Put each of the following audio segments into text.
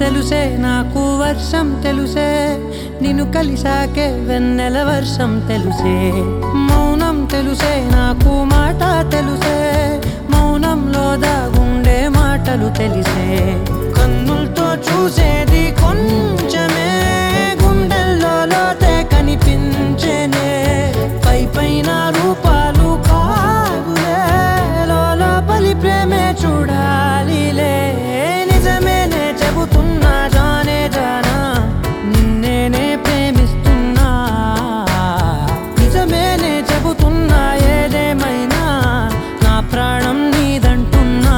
తెలుసే నాకు వర్షం తెలుసే నిన్ను కలిసాకే వెన్నెల వర్షం తెలుసే మౌనం తెలుసే నాకు మాట తెలుసే మౌనంలో దాగుండే మాటలు తెలిసే కన్నులతో చూసేది కొంచెమే గుండెల్లో లోతే కనిపించేనే పై పైన రూపాలు కాదులే లోపలి ప్రేమే చూడాలిలే నిజమేనే చెబుతున్నా జానే జానా నిన్నేనే ప్రేమిస్తున్నా నిజమేనే చెబుతున్నా ఏదేమైనా నా ప్రాణం నీదంటున్నా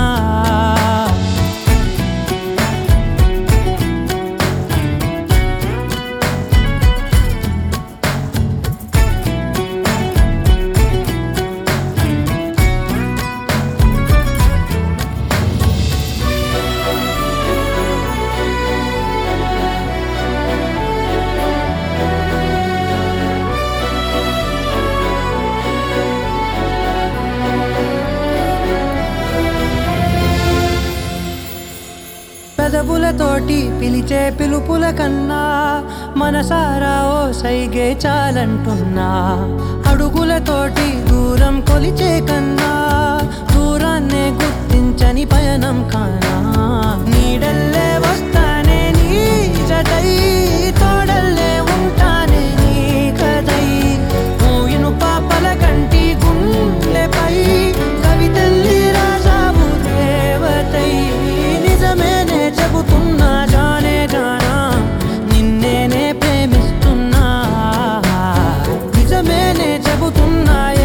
పెదవులతోటి పిలిచే పిలుపుల కన్నా మనసారా ఓ సైగే చాలంటున్నా అడుగులతోటి దూరం కొలిచే కన్నా దూరాన్నే గుర్తించని పయనం కానా నీడల్లే వస్తానే నీ జతై తోడల్లే ఉంటానే నీ కదై మూయిను పాపల కంటి గుండెపై కవితల్లి రాజావు దేవతై నిజమేనే చెబుతున్నా జానే జానా నిన్నేనే ప్రేమిస్తున్నా నిజమేనే చెబుతున్నా